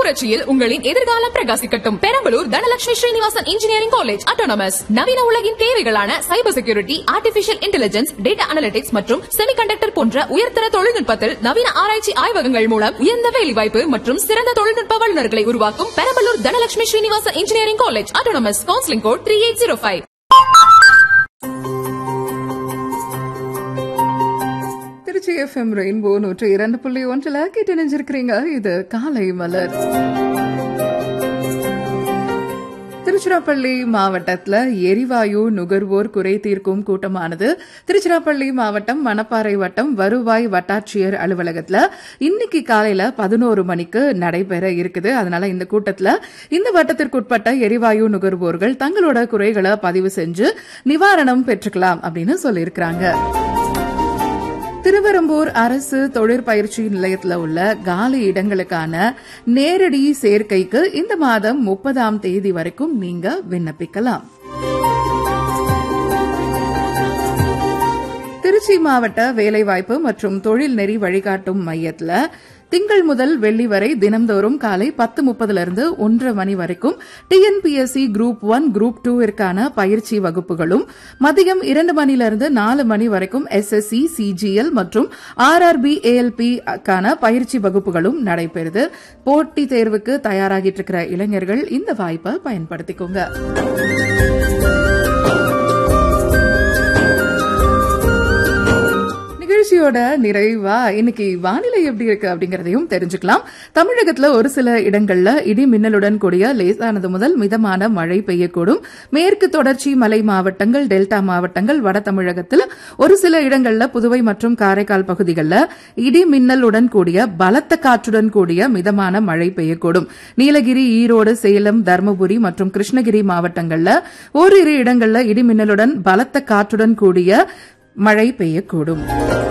புரட்சியில் உங்களின் எதிர்காலம் பிரகாசிக்கட்டும் Perambalur Dhanalakshmi Srinivasan engineering college autonomous நவீன உலகின் தேவைகளான cyber security artificial intelligence data analytics மற்றும் செமிகண்டக்டர் போன்ற உயர்தர தொழில்நுட்பத்தில் நவீன ஆராய்ச்சி ஆய்வகங்கள் மூலம் உயர்ந்த வேலைவாய்ப்பு மற்றும் சிறந்த தொழில்நுட்ப வல்லுநர்களை உருவாக்கும் Perambalur Dhanalakshmi Srinivasan engineering college autonomous counselling code three eight zero five Trichy FM rainbow நூற்று இரண்டு புள்ளி ஒன்றில் கேட்டு நினைஞ்சிருக்கிறீங்க இது காலை மலர் திருச்சிராப்பள்ளி மாவட்டத்துல எரிவாயு நுகர்வோர் குறை தீர்க்கும் கூட்டமானது திருச்சிராப்பள்ளி மாவட்டம் மணப்பாறை வட்டம் வருவாய் வட்டாட்சியர் அலுவலகத்துல இன்னைக்கு காலையில பதினோரு மணிக்கு நடைபெற இருக்குது அதனால இந்த கூட்டத்துல இந்த வட்டத்திற்குட்பட்ட எரிவாயு நுகர்வோர்கள் தங்களோட குறைகளை பதிவு செஞ்சு நிவாரணம் பெற்றுக்கலாம் அப்படின்னு சொல்லியிருக்கிறாங்க திருவெரும்பூர் அரசு தொழிற்பயிற்சி நிலையத்தில் உள்ள காலி இடங்களுக்கான நேரடி சேர்க்கைக்கு இந்த மாதம் முப்பதாம் தேதி வரைக்கும் நீங்க விண்ணப்பிக்கலாம் திருச்சி மாவட்ட வேலைவாய்ப்பு மற்றும் தொழில் நெறி வழிகாட்டும் மையத்துல திங்கள் முதல் வெள்ளி வரை தினம்தோறும் காலை பத்து முப்பதிலிருந்து ஒன்றரை மணி வரைக்கும் டிஎன்பிஎஸ்சி குரூப் ஒன் குரூப் டூவிற்கான பயிற்சி வகுப்புகளும் மதியம் இரண்டு மணிலிருந்து நாலு மணி வரைக்கும் எஸ்எஸ்சி சிஜிஎல் மற்றும் ஆர்ஆர்பி ஏஎல்பி க்கான பயிற்சி வகுப்புகளும் நடைபெறுது போட்டித் தேர்வுக்கு தயாராகிட்டு இருக்கிற இளைஞர்கள் இந்த வாய்ப்பை பயன்படுத்திக்கோங்க நிகழ்ச்சியோட நிறைவா இன்னைக்கு வானிலை எப்படி இருக்கு அப்படிங்கறதையும் தெரிஞ்சுக்கலாம் தமிழகத்துல ஒரு சில இடங்கள்ல இடி மின்னலுடன் கூடிய லேசானது முதல் மிதமான மழை பெய்யக்கூடும் மேற்கு தொடர்ச்சி மலை மாவட்டங்கள் டெல்டா மாவட்டங்கள் வட தமிழகத்தில் ஒரு சில இடங்கள்ல புதுவை மற்றும் காரைக்கால் பகுதிகளில் இடி மின்னலுடன் கூடிய பலத்த காற்றுடன் கூடிய மிதமான மழை பெய்யக்கூடும் நீலகிரி ஈரோடு சேலம் தருமபுரி மற்றும் கிருஷ்ணகிரி மாவட்டங்கள்ல ஓரிரு இடங்கள்ல இடி மின்னலுடன் பலத்த காற்றுடன் கூடிய மழை பெய்யக்கூடும்